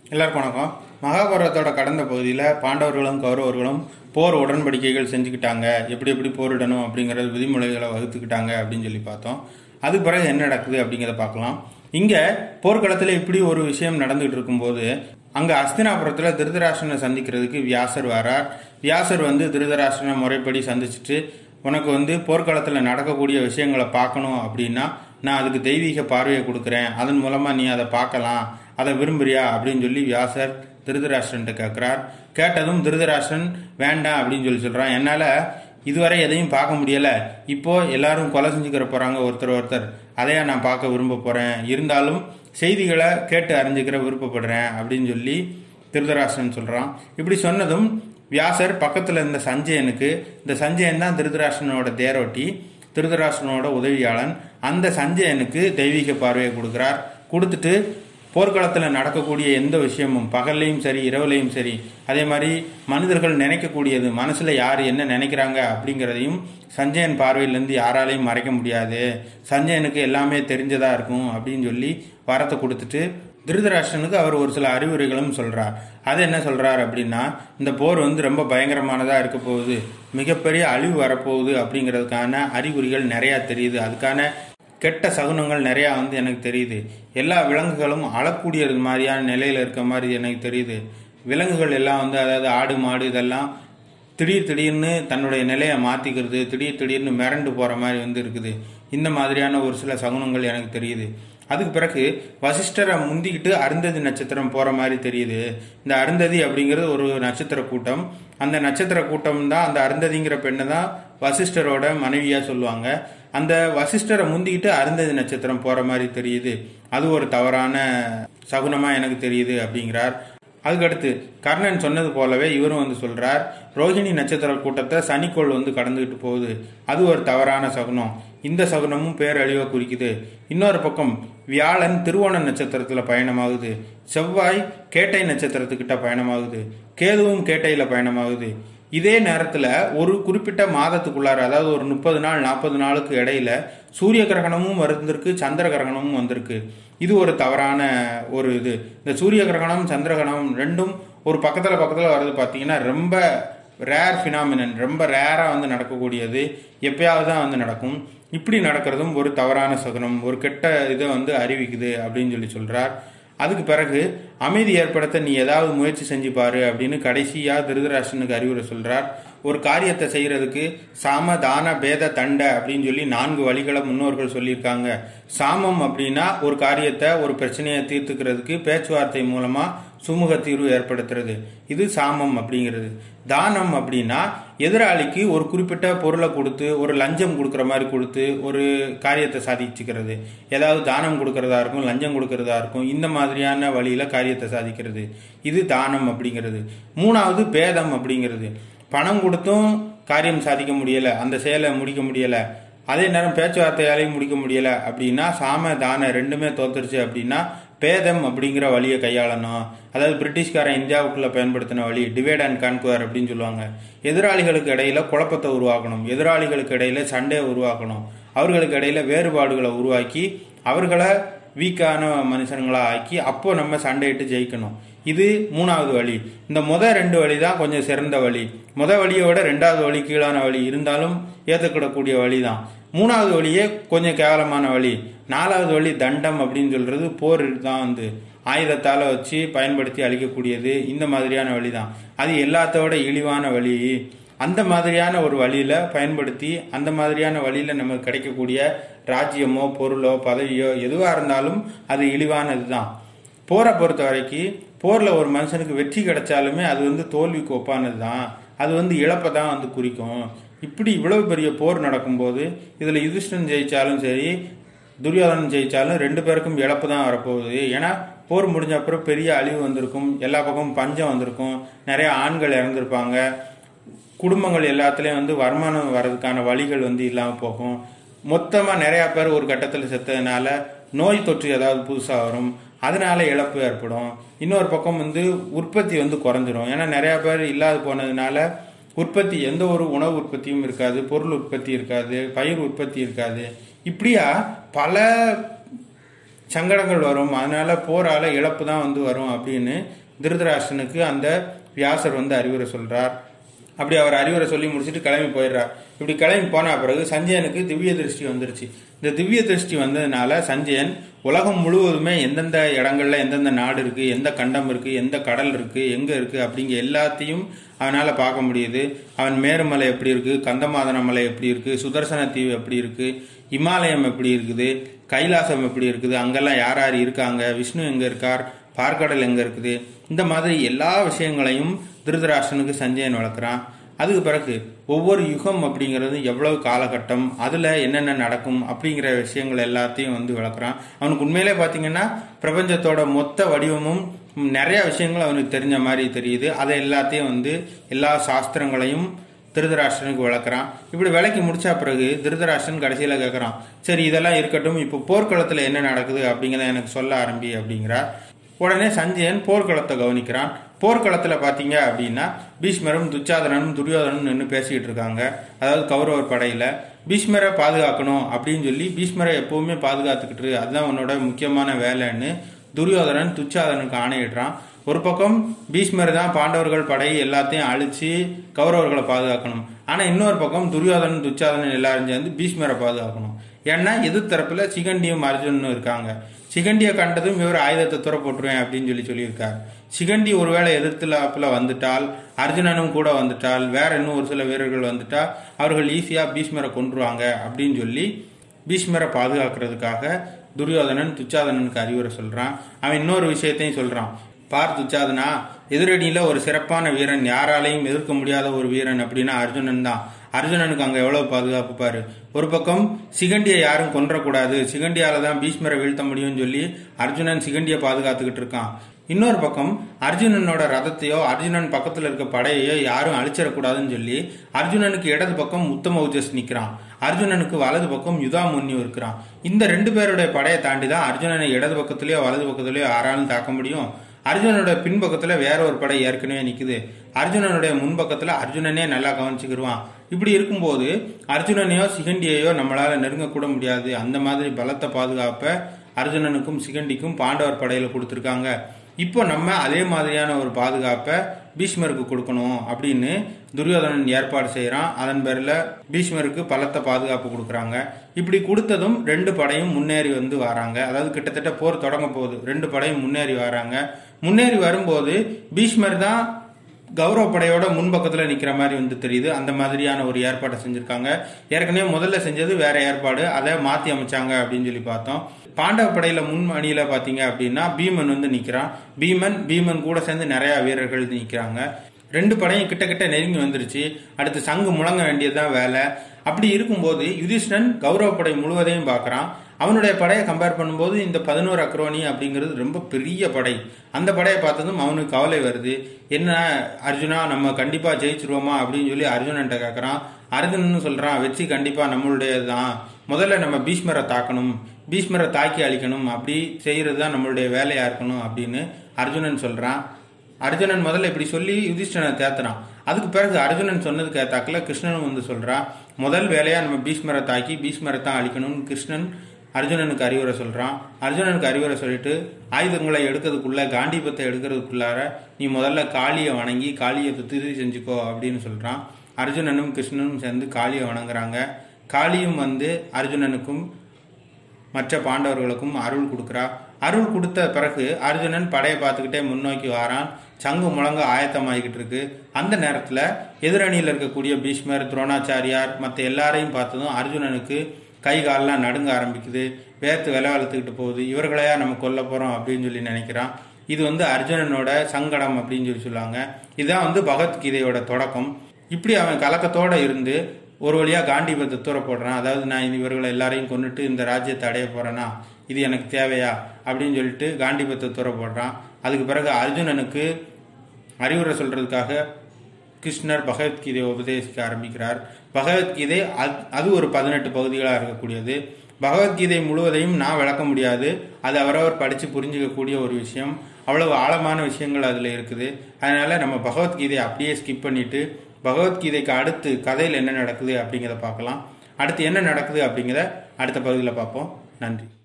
எல்லாருக்கும் வணக்கம் மகாபாரதத்தோட கடந்த பகுதியில் பாண்டவர்களும் கௌரவர்களும் போர் உடன்படிக்கைகள் செஞ்சுக்கிட்டாங்க எப்படி எப்படி போரிடணும் அப்படிங்கிற விதிமுறைகளை வகுத்துக்கிட்டாங்க அப்படின்னு சொல்லி பார்த்தோம் அதுக்கு பிறகு என்ன நடக்குது அப்படிங்கிறத பார்க்கலாம் இங்கே போர்க்களத்தில் இப்படி ஒரு விஷயம் நடந்துகிட்டு இருக்கும்போது அங்கே அஸ்தினாபுரத்தில் திருதராஷ்டிரனை சந்திக்கிறதுக்கு வியாசர் வரார் வியாசர் வந்து திருதராஷ்டிரனை முறைப்படி சந்திச்சுட்டு உனக்கு வந்து போர்க்களத்தில் நடக்கக்கூடிய விஷயங்களை பார்க்கணும் அப்படின்னா நான் அதுக்கு தெய்வீக பார்வையை கொடுக்குறேன் அதன் மூலமாக நீ அதை பார்க்கலாம் அதை விரும்புறியா அப்படின்னு சொல்லி வியாசர் திருதராஷ்டிரன்ட்ட கேட்குறார் கேட்டதும் திருதராஷ்டிரன் வேண்டாம் அப்படின்னு சொல்லி சொல்கிறான் என்னால் இதுவரை எதையும் பார்க்க முடியலை இப்போ எல்லாரும் கொலை செஞ்சுக்கிற போகிறாங்க ஒருத்தர் ஒருத்தர் அதையா நான் பார்க்க விரும்ப போகிறேன் இருந்தாலும் செய்திகளை கேட்டு அறிஞ்சுக்கிற விருப்பப்படுறேன் அப்படின்னு சொல்லி திருதராஷ்டிரன் சொல்கிறான் இப்படி சொன்னதும் வியாசர் பக்கத்தில் இருந்த சஞ்சயனுக்கு இந்த சஞ்சயன் தான் திருதராஷ்டிரனோட தேரோட்டி திருதராஷ்டிரனோட உதவியாளன் அந்த சஞ்சயனுக்கு தெய்வீக பார்வையை கொடுக்குறார் கொடுத்துட்டு போர்க்களத்தில் நடக்கக்கூடிய எந்த விஷயமும் பகல்லையும் சரி இரவுலையும் சரி அதே மாதிரி மனிதர்கள் நினைக்கக்கூடியது மனசில் யார் என்ன நினைக்கிறாங்க அப்படிங்கிறதையும் சஞ்சயன் பார்வையிலேருந்து யாராலையும் மறைக்க முடியாது சஞ்சயனுக்கு எல்லாமே தெரிஞ்சதாக இருக்கும் அப்படின்னு சொல்லி வரத்தை கொடுத்துட்டு திருதராஷ்டிரனுக்கு அவர் ஒரு சில அறிவுரைகளும் சொல்றார் அது என்ன சொல்றார் அப்படின்னா இந்த போர் வந்து ரொம்ப பயங்கரமானதா இருக்க போகுது மிகப்பெரிய அழிவு வரப்போகுது அப்படிங்கிறதுக்கான அறிகுறிகள் நிறைய தெரியுது அதுக்கான கெட்ட சகுனங்கள் நிறையா வந்து எனக்கு தெரியுது எல்லா விலங்குகளும் அழக்கூடியது மாதிரியான நிலையில இருக்க மாதிரி எனக்கு தெரியுது விலங்குகள் எல்லாம் வந்து அதாவது ஆடு மாடு இதெல்லாம் திடீர் திடீர்னு தன்னுடைய நிலையை மாற்றிக்கிறது திடீர் திடீர்னு மிரண்டு போகிற மாதிரி வந்து இருக்குது இந்த மாதிரியான ஒரு சில சகுனங்கள் எனக்கு தெரியுது அதுக்கு பிறகு வசிஷ்டரை முந்திக்கிட்டு அருந்ததி நட்சத்திரம் போகிற மாதிரி தெரியுது இந்த அருந்ததி அப்படிங்கிறது ஒரு நட்சத்திர கூட்டம் அந்த நட்சத்திர கூட்டம் தான் அந்த அருந்ததிங்கிற பெண்ணை தான் வசிஷ்டரோட மனைவியாக சொல்லுவாங்க அந்த வசிஷ்டரை முந்திக்கிட்டு அருந்ததி நட்சத்திரம் போகிற மாதிரி தெரியுது அது ஒரு தவறான சகுனமாக எனக்கு தெரியுது அப்படிங்கிறார் அதுக்கடுத்து கர்ணன் சொன்னது போலவே இவரும் வந்து சொல்றார் ரோஹிணி நட்சத்திர கூட்டத்தை சனிக்கோள் வந்து கடந்துகிட்டு போகுது அது ஒரு தவறான சகுனம் இந்த சகுனமும் பேரழிவை குறிக்குது இன்னொரு பக்கம் வியாழன் திருவோண நட்சத்திரத்துல பயணமாகுது செவ்வாய் கேட்டை நட்சத்திரத்துக்கிட்ட பயணமாகுது கேதுவும் கேட்டையில பயணமாகுது இதே நேரத்துல ஒரு குறிப்பிட்ட மாதத்துக்குள்ளார அதாவது ஒரு முப்பது நாள் நாற்பது நாளுக்கு இடையில சூரிய கிரகணமும் வந்திருக்கு சந்திர கிரகணமும் வந்திருக்கு இது ஒரு தவறான ஒரு இது இந்த சூரிய கிரகணம் சந்திர கிரகணம் ரெண்டும் ஒரு பக்கத்துல பக்கத்துல வர்றது பார்த்தீங்கன்னா ரொம்ப ரேர் ஃபினாமினன் ரொம்ப ரேராக வந்து நடக்கக்கூடியது எப்பயாவது தான் வந்து நடக்கும் இப்படி நடக்கிறதும் ஒரு தவறான சகுனம் ஒரு கெட்ட இதை வந்து அறிவிக்குது அப்படின்னு சொல்லி சொல்றார் அதுக்கு பிறகு அமைதி ஏற்படுத்த நீ ஏதாவது முயற்சி செஞ்சு பாரு அப்படின்னு கடைசியா திருதராஷ்டனுக்கு அறிவுரை சொல்றார் ஒரு காரியத்தை செய்யறதுக்கு சாம தான பேத தண்ட அப்படின்னு சொல்லி நான்கு வழிகளை முன்னோர்கள் சொல்லியிருக்காங்க சாமம் அப்படின்னா ஒரு காரியத்தை ஒரு பிரச்சனையை தீர்த்துக்கிறதுக்கு பேச்சுவார்த்தை மூலமா சுமூக தீர்வு ஏற்படுத்துறது இது சாமம் அப்படிங்கிறது தானம் அப்படின்னா எதிராளிக்கு ஒரு குறிப்பிட்ட பொருளை கொடுத்து ஒரு லஞ்சம் கொடுக்குற மாதிரி கொடுத்து ஒரு காரியத்தை சாதிச்சுக்கிறது ஏதாவது தானம் கொடுக்கறதா இருக்கும் லஞ்சம் கொடுக்கறதா இருக்கும் இந்த மாதிரியான வழியில காரியத்தை சாதிக்கிறது இது தானம் அப்படிங்கிறது மூணாவது பேதம் அப்படிங்கிறது பணம் கொடுத்தும் காரியம் சாதிக்க முடியல அந்த செயலை முடிக்க முடியல அதே நேரம் பேச்சுவார்த்தையாலையும் முடிக்க முடியல அப்படின்னா சாம தான ரெண்டுமே தோத்துருச்சு அப்படின்னா பேதம் அப்படிங்கிற வழியை கையாளணும் அதாவது பிரிட்டிஷ்காரன் இந்தியாவுக்குள்ள பயன்படுத்தின வழி டிவைட் அண்ட் கான்குவர் அப்படின்னு சொல்லுவாங்க எதிராளிகளுக்கு இடையில குழப்பத்தை உருவாக்கணும் எதிராளிகளுக்கு இடையில சண்டையை உருவாக்கணும் அவர்களுக்கு இடையில வேறுபாடுகளை உருவாக்கி அவர்களை வீக்கான மனுஷங்களா ஆக்கி அப்போ நம்ம சண்டையிட்டு ஜெயிக்கணும் இது மூணாவது வழி இந்த முத ரெண்டு வழி தான் கொஞ்சம் சிறந்த வழி முத வழியோட ரெண்டாவது வழி கீழான வழி இருந்தாலும் ஏற்றுக்கிடக்கூடிய வழி தான் மூணாவது வழியே கொஞ்சம் கேவலமான வழி நாலாவது வழி தண்டம் அப்படின்னு சொல்றது போர் தான் வந்து ஆயுதத்தால வச்சு பயன்படுத்தி அழிக்கக்கூடியது இந்த மாதிரியான வழி தான் அது எல்லாத்தோட இழிவான வழி அந்த மாதிரியான ஒரு வழியில பயன்படுத்தி அந்த மாதிரியான வழியில நமக்கு கிடைக்கக்கூடிய ராஜ்யமோ பொருளோ பதவியோ எதுவா இருந்தாலும் அது இழிவானது தான் போரை பொறுத்த வரைக்கும் போர்ல ஒரு மனுஷனுக்கு வெற்றி கிடைச்சாலுமே அது வந்து தோல்விக்கு ஒப்பானது தான் அது வந்து இழப்பை தான் வந்து குறிக்கும் இப்படி இவ்வளவு பெரிய போர் நடக்கும்போது இதுல யுதிஷ்டன் ஜெயிச்சாலும் சரி துரியோதனன் ஜெயிச்சாலும் ரெண்டு பேருக்கும் இழப்பு தான் வரப்போகுது ஏன்னா போர் முடிஞ்ச அப்புறம் பெரிய அழிவு வந்திருக்கும் எல்லா பக்கமும் பஞ்சம் வந்திருக்கும் நிறைய ஆண்கள் இறந்திருப்பாங்க குடும்பங்கள் எல்லாத்துலேயும் வந்து வருமானம் வர்றதுக்கான வழிகள் வந்து இல்லாமல் போகும் மொத்தமாக நிறையா பேர் ஒரு கட்டத்தில் செத்ததுனால நோய் தொற்று ஏதாவது புதுசாக வரும் அதனால இழப்பு ஏற்படும் இன்னொரு பக்கம் வந்து உற்பத்தி வந்து குறைஞ்சிரும் ஏன்னா நிறையா பேர் இல்லாத போனதுனால உற்பத்தி எந்த ஒரு உணவு உற்பத்தியும் இருக்காது பொருள் உற்பத்தி இருக்காது பயிர் உற்பத்தி இருக்காது இப்படியா பல சங்கடங்கள் வரும் அதனால போரால இழப்பு தான் வந்து வரும் அப்படின்னு திருதராஷ்டனுக்கு அந்த வியாசர் வந்து அறிவுரை சொல்றார் அப்படி அவர் அறிவுரை சொல்லி முடிச்சுட்டு கிளம்பி போயிடுறார் இப்படி கிளம்பி போன பிறகு சஞ்சயனுக்கு திவ்ய திருஷ்டி வந்துருச்சு இந்த திவ்ய திருஷ்டி வந்ததுனால சஞ்சயன் உலகம் முழுவதுமே எந்தெந்த இடங்கள்ல எந்தெந்த நாடு இருக்கு எந்த கண்டம் இருக்கு எந்த கடல் இருக்கு எங்க இருக்கு அப்படிங்க எல்லாத்தையும் அவனால பார்க்க முடியுது அவன் மேருமலை எப்படி இருக்கு கந்தமாதன மலை எப்படி இருக்கு சுதர்சன தீவு எப்படி இருக்கு இமாலயம் எப்படி இருக்குது கைலாசம் எப்படி இருக்குது அங்கெல்லாம் யார் யார் இருக்காங்க விஷ்ணு எங்க இருக்கார் பார்க்கடல் எங்க இருக்குது இந்த மாதிரி எல்லா விஷயங்களையும் திருதராஷ்டனுக்கு சஞ்சயன் வளர்க்குறான் அதுக்கு பிறகு ஒவ்வொரு யுகம் அப்படிங்கிறது எவ்வளவு காலகட்டம் அதுல என்னென்ன நடக்கும் அப்படிங்கிற விஷயங்கள் எல்லாத்தையும் வந்து விளக்குறான் அவனுக்கு உண்மையிலே பாத்தீங்கன்னா பிரபஞ்சத்தோட மொத்த வடிவமும் நிறைய விஷயங்கள் அவனுக்கு தெரிஞ்ச மாதிரி தெரியுது அதை எல்லாத்தையும் வந்து எல்லா சாஸ்திரங்களையும் திருதராஷ்டனுக்கு விளக்குறான் இப்படி விளக்கி முடிச்ச பிறகு திருதராஷ்டன் கடைசியில கேட்கறான் சரி இதெல்லாம் இருக்கட்டும் இப்போ போர்க்களத்துல என்ன நடக்குது அப்படிங்கிறத எனக்கு சொல்ல ஆரம்பி அப்படிங்கிறார் உடனே சஞ்சயன் போர்க்களத்தை கவனிக்கிறான் போர்க்களத்துல பாத்தீங்க அப்படின்னா பீஷ்மரும் துச்சாதனனும் துரியோதனும் நின்று பேசிக்கிட்டு இருக்காங்க அதாவது கௌரவர் படையில பீஷ்மரை பாதுகாக்கணும் அப்படின்னு சொல்லி பீஷ்மரை எப்பவுமே பாதுகாத்துக்கிட்டு அதுதான் உன்னோட முக்கியமான வேலைன்னு துரியோதனன் துச்சாதனுக்கு ஆணையிடுறான் ஒரு பக்கம் பீஷ்மர் தான் பாண்டவர்கள் படை எல்லாத்தையும் அழிச்சு கௌரவர்களை பாதுகாக்கணும் ஆனா இன்னொரு பக்கம் துரியோதனன் துச்சாதனன் எல்லாரும் சேர்ந்து பீஷ்மரை பாதுகாக்கணும் ஏன்னா எதிர் தரப்புல சிகண்டியும் அர்ஜுனனும் இருக்காங்க சிகண்டியை கண்டதும் இவர் ஆயுதத்தை துற போட்டுருவேன் அப்படின்னு சொல்லி சொல்லியிருக்கார் சிகண்டி ஒருவேளை எதிர்த்துல வந்துட்டால் அர்ஜுனனும் கூட வந்துட்டால் வேற இன்னும் ஒரு சில வீரர்கள் வந்துட்டா அவர்கள் ஈஸியா பீஷ்மரை கொன்றுவாங்க அப்படின்னு சொல்லி பீஷ்மரை பாதுகாக்கிறதுக்காக துரியோதனன் துச்சாதனனுக்கு அறிவுரை சொல்றான் அவன் இன்னொரு விஷயத்தையும் சொல்றான் பார் துச்சாதனா எதிரடியில ஒரு சிறப்பான வீரன் யாராலையும் எதிர்க்க முடியாத ஒரு வீரன் அப்படின்னா அர்ஜுனன் தான் அர்ஜுனனுக்கு அங்க எவ்வளவு பாதுகாப்பு பாரு ஒரு பக்கம் சிகண்டியை யாரும் கொன்றக்கூடாது சிகண்டியால தான் பீஷ்மரை வீழ்த்த முடியும்னு சொல்லி அர்ஜுனன் சிகண்டியை பாதுகாத்துக்கிட்டு இருக்கான் இன்னொரு பக்கம் அர்ஜுனனோட ரதத்தையோ அர்ஜுனன் பக்கத்துல இருக்க படையையோ யாரும் அழிச்சிடக்கூடாதுன்னு சொல்லி அர்ஜுனனுக்கு இடது பக்கம் உத்தம உஜஸ் நிக்கிறான் அர்ஜுனனுக்கு வலது பக்கம் யுதாமுன்யு இருக்கிறான் இந்த ரெண்டு பேருடைய படையை தாண்டி தான் அர்ஜுனனை இடது பக்கத்திலயோ வலது பக்கத்திலயோ யாராலும் தாக்க முடியும் அர்ஜுனனோட பின்பக்கத்துல வேற ஒரு படை ஏற்கனவே நிக்குது அர்ஜுனனுடைய முன்பக்கத்துல அர்ஜுனனே நல்லா கவனிச்சுக்கிடுவான் இப்படி இருக்கும்போது அர்ஜுனனையோ சிகண்டியையோ நம்மளால நெருங்க கூட முடியாது அந்த மாதிரி பலத்த பாதுகாப்ப அர்ஜுனனுக்கும் சிகண்டிக்கும் பாண்டவர் படையில கொடுத்திருக்காங்க இப்போ நம்ம அதே மாதிரியான ஒரு பாதுகாப்பை பீஷ்மருக்கு கொடுக்கணும் அப்படின்னு துரியோதனன் ஏற்பாடு செய்யறான் அதன் பேர்ல பீஷ்மருக்கு பலத்த பாதுகாப்பு கொடுக்கறாங்க இப்படி கொடுத்ததும் ரெண்டு படையும் முன்னேறி வந்து வராங்க அதாவது கிட்டத்தட்ட போர் தொடங்க போகுது ரெண்டு படையும் முன்னேறி வராங்க முன்னேறி வரும்போது பீஷ்மர் தான் கௌரவ படையோட முன்பக்கத்துல நிக்கிற மாதிரி வந்து தெரியுது அந்த மாதிரியான ஒரு ஏற்பாட்டை செஞ்சிருக்காங்க ஏற்கனவே முதல்ல செஞ்சது வேற ஏற்பாடு அதை மாத்தி அமைச்சாங்க அப்படின்னு சொல்லி பார்த்தோம் பாண்டவ படையில முன் அணியில பாத்தீங்க அப்படின்னா பீமன் வந்து நிக்கிறான் பீமன் பீமன் கூட சேர்ந்து நிறைய வீரர்கள் நிக்கிறாங்க ரெண்டு படையும் கிட்ட கிட்ட நெருங்கி வந்துருச்சு அடுத்து சங்கு முழங்க வேண்டியதுதான் வேலை அப்படி இருக்கும்போது யுதிஷ்டன் கௌரவ படை முழுவதையும் பார்க்கறான் அவனுடைய படையை கம்பேர் பண்ணும்போது இந்த பதினோரு அக்ரோனி அப்படிங்கிறது ரொம்ப பெரிய படை அந்த படையை பார்த்ததும் அவனுக்கு கவலை வருது என்ன அர்ஜுனா நம்ம கண்டிப்பா ஜெயிச்சிருவோமா அப்படின்னு சொல்லி அர்ஜுனன்ட்ட கேட்கறான் அர்ஜுனன் சொல்றான் வெற்றி கண்டிப்பா நம்மளுடையதுதான் முதல்ல நம்ம பீஷ்மரை தாக்கணும் பீஷ்மரை தாக்கி அழிக்கணும் அப்படி செய்யறது தான் நம்மளுடைய வேலையா இருக்கணும் அப்படின்னு அர்ஜுனன் சொல்றான் அர்ஜுனன் முதல்ல இப்படி சொல்லி யுதிஷ்டனை தேத்துறான் அதுக்கு பிறகு அர்ஜுனன் சொன்னதுக்கு ஏத்தாக்கல கிருஷ்ணனும் வந்து சொல்றான் முதல் வேலையா நம்ம பீஷ்மரை தாக்கி பீஷ்மரை தான் அழிக்கணும்னு கிருஷ்ணன் அர்ஜுனனுக்கு அறிவுரை சொல்றான் அர்ஜுனனுக்கு அறிவுரை சொல்லிட்டு ஆயுதங்களை எடுக்கிறதுக்குள்ள காண்டிபத்தை எடுக்கிறதுக்குள்ளார நீ முதல்ல காளியை வணங்கி காளியை துதி செஞ்சுக்கோ அப்படின்னு சொல்றான் அர்ஜுனனும் கிருஷ்ணனும் சேர்ந்து காளியை வணங்குறாங்க காளியும் வந்து அர்ஜுனனுக்கும் மற்ற பாண்டவர்களுக்கும் அருள் கொடுக்குறா அருள் கொடுத்த பிறகு அர்ஜுனன் படையை பார்த்துக்கிட்டே முன்னோக்கி வாரான் சங்கு முழங்க ஆயத்தமாகிக்கிட்டு இருக்கு அந்த நேரத்துல எதிரணியில் இருக்கக்கூடிய பீஷ்மர் துரோணாச்சாரியார் மற்ற எல்லாரையும் பார்த்ததும் அர்ஜுனனுக்கு கை காலெல்லாம் நடுங்க ஆரம்பிக்குது வேர்த்து விலை வளர்த்துக்கிட்டு போகுது இவர்களையா நம்ம கொல்ல போறோம் அப்படின்னு சொல்லி நினைக்கிறான் இது வந்து அர்ஜுனனோட சங்கடம் அப்படின்னு சொல்லி சொல்லுவாங்க இதுதான் வந்து பகவத்கீதையோட தொடக்கம் இப்படி அவன் கலக்கத்தோட இருந்து ஒரு வழியா காண்டிபத்தை தூர போடுறான் அதாவது நான் இவர்களை எல்லாரையும் கொண்டுட்டு இந்த ராஜ்யத்தை அடைய போறேனா இது எனக்கு தேவையா அப்படின்னு சொல்லிட்டு காண்டிபத்தை தூர போடுறான் அதுக்கு பிறகு அர்ஜுனனுக்கு அறிவுரை சொல்றதுக்காக கிருஷ்ணர் பகவத்கீதையை உபதேசிக்க ஆரம்பிக்கிறார் பகவத்கீதை அது ஒரு பதினெட்டு பகுதிகளாக இருக்கக்கூடியது பகவத்கீதை முழுவதையும் நான் விளக்க முடியாது அது அவரவர் படித்து புரிஞ்சுக்கக்கூடிய ஒரு விஷயம் அவ்வளவு ஆழமான விஷயங்கள் அதில் இருக்குது அதனால நம்ம பகவத்கீதையை அப்படியே ஸ்கிப் பண்ணிட்டு பகவத்கீதைக்கு அடுத்து கதையில் என்ன நடக்குது அப்படிங்கிறத பார்க்கலாம் அடுத்து என்ன நடக்குது அப்படிங்கிறத அடுத்த பகுதியில் பார்ப்போம் நன்றி